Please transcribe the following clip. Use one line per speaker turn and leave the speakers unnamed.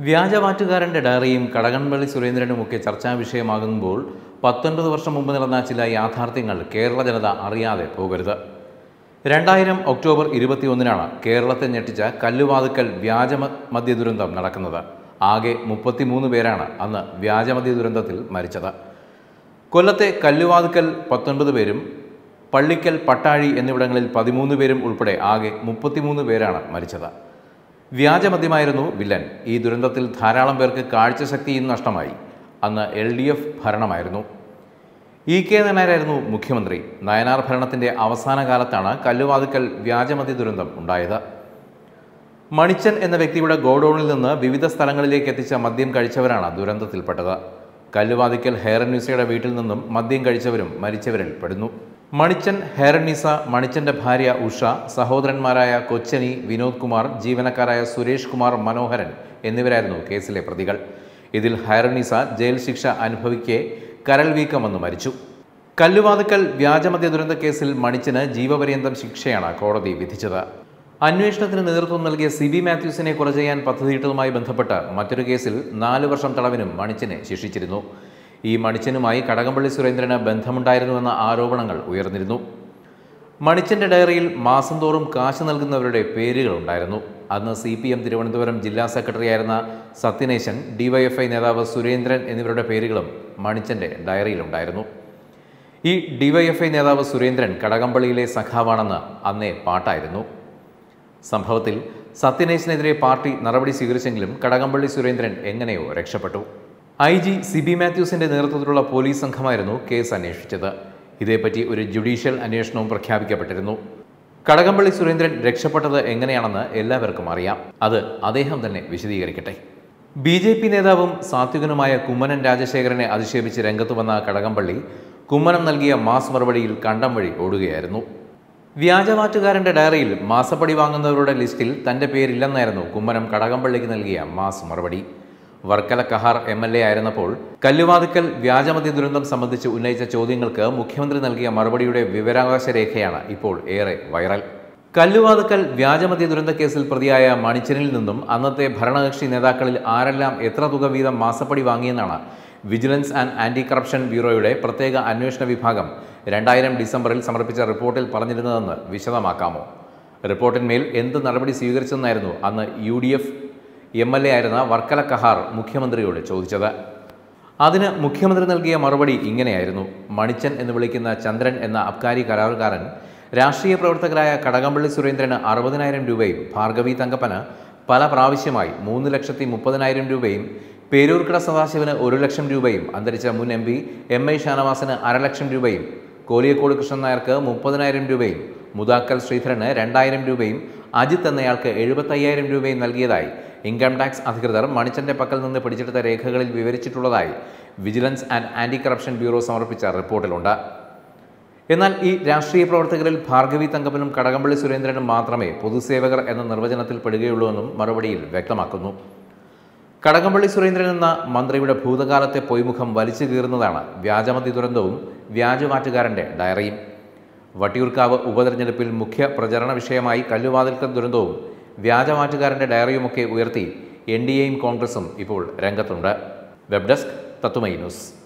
വ്യാജമാറ്റുകാരൻ്റെ ഡയറിയും കടകംപള്ളി സുരേന്ദ്രനുമൊക്കെ ചർച്ചാ വിഷയമാകുമ്പോൾ പത്തൊൻപത് വർഷം മുമ്പ് നടന്ന ചില യാഥാർത്ഥ്യങ്ങൾ കേരള ജനത അറിയാതെ പോകരുത് രണ്ടായിരം ഒക്ടോബർ ഇരുപത്തിയൊന്നിനാണ് കേരളത്തെ ഞെട്ടിച്ച കല്ലുവാതുക്കൽ വ്യാജ മദ്യ ദുരന്തം നടക്കുന്നത് ആകെ മുപ്പത്തിമൂന്ന് പേരാണ് അന്ന് വ്യാജമദ്യ ദുരന്തത്തിൽ മരിച്ചത് കൊല്ലത്തെ കല്ലുവാതുക്കൽ പത്തൊൻപത് പേരും പള്ളിക്കൽ പട്ടാഴി എന്നിവിടങ്ങളിൽ പതിമൂന്ന് പേരും ഉൾപ്പെടെ ആകെ മുപ്പത്തിമൂന്ന് പേരാണ് മരിച്ചത് വ്യാജമദ്യമായിരുന്നു വില്ലൻ ഈ ദുരന്തത്തിൽ ധാരാളം പേർക്ക് കാഴ്ചശക്തിയും നഷ്ടമായി അന്ന് എൽ ഡി എഫ് ഭരണമായിരുന്നു ഇ കെ നായനായിരുന്നു മുഖ്യമന്ത്രി നയനാർ ഭരണത്തിന്റെ അവസാന കാലത്താണ് കല്ലുവാതുക്കൽ വ്യാജമദ്യ ദുരന്തം ഉണ്ടായത് മണിച്ചൻ എന്ന വ്യക്തിയുടെ ഗോഡൌണിൽ നിന്ന് വിവിധ സ്ഥലങ്ങളിലേക്ക് എത്തിച്ച മദ്യം കഴിച്ചവരാണ് ദുരന്തത്തിൽപ്പെട്ടത് കല്ലുവാതിക്കൽ ഹെയറന്നീസയുടെ വീട്ടിൽ നിന്നും മദ്യം കഴിച്ചവരും മരിച്ചവരിൽ പെടുന്നു മണിച്ചൻ ഹെയറന്നീസ മണിച്ചന്റെ ഭാര്യ ഉഷ സഹോദരന്മാരായ കൊച്ചനി വിനോദ് കുമാർ ജീവനക്കാരായ സുരേഷ് കുമാർ മനോഹരൻ എന്നിവരായിരുന്നു കേസിലെ പ്രതികൾ ഇതിൽ ഹെയറന്നീസ ജയിൽ ശിക്ഷ അനുഭവിക്കെ കരൾ വീക്കം വന്ന് മരിച്ചു കല്ലുവാതുക്കൽ വ്യാജമദ്യ ദുരന്ത കേസിൽ മണിച്ചന് ജീവപര്യന്തം ശിക്ഷയാണ് കോടതി വിധിച്ചത് അന്വേഷണത്തിന് നേതൃത്വം നൽകിയ സി ബി മാത്യൂസിനെ കൊല ചെയ്യാൻ പദ്ധതിയിട്ടതുമായി ബന്ധപ്പെട്ട് മറ്റൊരു കേസിൽ നാല് വർഷം തടവിനും മണിച്ചനെ ശിക്ഷിച്ചിരുന്നു ഈ മണിച്ചനുമായി കടകംപള്ളി സുരേന്ദ്രന് ബന്ധമുണ്ടായിരുന്നുവെന്ന ആരോപണങ്ങൾ ഉയർന്നിരുന്നു മണിച്ചന്റെ ഡയറിയിൽ മാസം തോറും കാശ് നൽകുന്നവരുടെ പേരുകളുണ്ടായിരുന്നു അന്ന് സി പി എം തിരുവനന്തപുരം ജില്ലാ സെക്രട്ടറിയായിരുന്ന സത്യനേശൻ ഡിവൈഎഫ്ഐ നേതാവ് സുരേന്ദ്രൻ എന്നിവരുടെ പേരുകളും മണിച്ചന്റെ ഡയറിയിലുണ്ടായിരുന്നു ഈ ഡിവൈഎഫ്ഐ നേതാവ് സുരേന്ദ്രൻ കടകംപള്ളിയിലെ സഖാവാണെന്ന് അന്നേ പാട്ടായിരുന്നു സംഭവത്തിൽ സത്യനേശിനെതിരെ പാർട്ടി നടപടി സ്വീകരിച്ചെങ്കിലും കടകംപള്ളി സുരേന്ദ്രൻ എങ്ങനെയോ രക്ഷപ്പെട്ടു ഐ ജി സിബി മാത്യൂസിന്റെ നേതൃത്വത്തിലുള്ള പോലീസ് സംഘമായിരുന്നു കേസ് അന്വേഷിച്ചത് ഇതേപ്പറ്റി ഒരു ജുഡീഷ്യൽ അന്വേഷണവും പ്രഖ്യാപിക്കപ്പെട്ടിരുന്നു കടകംപള്ളി സുരേന്ദ്രൻ രക്ഷപ്പെട്ടത് എങ്ങനെയാണെന്ന് എല്ലാവർക്കും അറിയാം അത് അദ്ദേഹം തന്നെ വിശദീകരിക്കട്ടെ ബി ജെ പി നേതാവും സാത്വികനുമായ കുമ്മനം രാജശേഖരനെ അധിക്ഷേപിച്ച് രംഗത്ത് വന്ന കടകംപള്ളി കുമ്മനം നൽകിയ മാസ് മറുപടിയിൽ കണ്ടം വഴി ഓടുകയായിരുന്നു വ്യാജമാറ്റുകാരന്റെ ഡയറിയിൽ മാസപ്പടി വാങ്ങുന്നവരുടെ ലിസ്റ്റിൽ തന്റെ പേരില്ലെന്നായിരുന്നു കുമ്മനം കടകംപള്ളിക്ക് നൽകിയ മാസ് മറുപടി Varkala Kahar M L A ആയിരുന്നപ്പോൾ കല്ലുവാതുക്കൽ വ്യാജമദ്യ ദുരന്തം സംബന്ധിച്ച് ഉന്നയിച്ച ചോദ്യങ്ങൾക്ക് മുഖ്യമന്ത്രി നൽകിയ മറുപടിയുടെ വിവരാവകാശ രേഖയാണ് ഇപ്പോൾ ഏറെ വൈറൽ കല്ലുവാതുക്കൽ വ്യാജമദ്യ ദുരന്ത കേസിൽ പ്രതിയായ മണിച്ചനിൽ നിന്നും അന്നത്തെ ഭരണകക്ഷി നേതാക്കളിൽ ആരെല്ലാം എത്ര തുക വീതം മാസപ്പടി വാങ്ങിയെന്നാണ് വിജിലൻസ് ആൻഡ് ആന്റി കറപ്ഷൻ ബ്യൂറോയുടെ പ്രത്യേക അന്വേഷണ വിഭാഗം രണ്ടായിരം ഡിസംബറിൽ സമർപ്പിച്ച റിപ്പോർട്ടിൽ പറഞ്ഞിരുന്നതെന്ന് വിശദമാക്കാമോ റിപ്പോർട്ടിന്മേൽ എന്ത് നടപടി സ്വീകരിച്ചെന്നായിരുന്നു അന്ന് U D F M L A ആയിരുന്ന വർക്കല കഹാർ മുഖ്യമന്ത്രിയോട് ചോദിച്ചത് അതിന് മുഖ്യമന്ത്രി നൽകിയ മറുപടി ഇങ്ങനെയായിരുന്നു മണിച്ചൻ എന്ന് വിളിക്കുന്ന ചന്ദ്രൻ എന്ന അബ്കാരി കരാറുകാരൻ രാഷ്ട്രീയ പ്രവർത്തകരായ കടകംപള്ളി സുരേന്ദ്രന് അറുപതിനായിരം രൂപയും ഭാർഗവി തങ്കപ്പന് പല പ്രാവശ്യമായി മൂന്ന് ലക്ഷത്തി മുപ്പതിനായിരം രൂപയും പേരൂർക്കട സദാശിവന് ഒരു ലക്ഷം രൂപയും അന്തരിച്ച മുൻ എം പി എം ഐ ഷാനവാസിന് അരലക്ഷം രൂപയും കോലിയക്കോട് കൃഷ്ണൻ നായർക്ക് മുപ്പതിനായിരം രൂപയും മുതാക്കൽ ശ്രീധരന് രണ്ടായിരം രൂപയും അജിത്ത് എന്നയാൾക്ക് എഴുപത്തയ്യായിരം രൂപയും നൽകിയതായി ഇൻകം ടാക്സ് അധികൃതർ മണിച്ചന്റെ പക്കൽ നിന്ന് പിടിച്ചെടുത്ത രേഖകളിൽ വിവരിച്ചിട്ടുള്ളതായി vigilance and anti corruption bureau സമർപ്പിച്ച റിപ്പോർട്ടിലുണ്ട് എന്നാൽ ഈ രാഷ്ട്രീയ പ്രവർത്തകരിൽ ഭാർഗവി തങ്കപ്പനും കടകംപള്ളി സുരേന്ദ്രനും മാത്രമേ പൊതുസേവകർ എന്ന നിർവചനത്തിൽ പെടുകയുള്ളൂവെന്നും മറുപടിയിൽ വ്യക്തമാക്കുന്നു കടകംപള്ളി സുരേന്ദ്രൻ എന്ന മന്ത്രിയുടെ ഭൂതകാലത്തെ പൊയ്മുഖം വലിച്ചു കീറുന്നതാണ് വ്യാജമതി ദുരന്തവും വ്യാജമാറ്റുകാരൻ്റെ ഡയറിയും വട്ടിയൂർക്കാവ് ഉപതെരഞ്ഞെടുപ്പിൽ മുഖ്യ പ്രചരണ വിഷയമായി കല്ലുവാതിൽക്കൽ ദുരന്തവും വ്യാജമാറ്റുകാരൻ്റെ ഡയറിയുമൊക്കെ ഉയർത്തി എൻ ഡി എയും കോൺഗ്രസും ഇപ്പോൾ രംഗത്തുണ്ട് വെബ് ഡെസ്ക് തത്തുമൈ ന്യൂസ്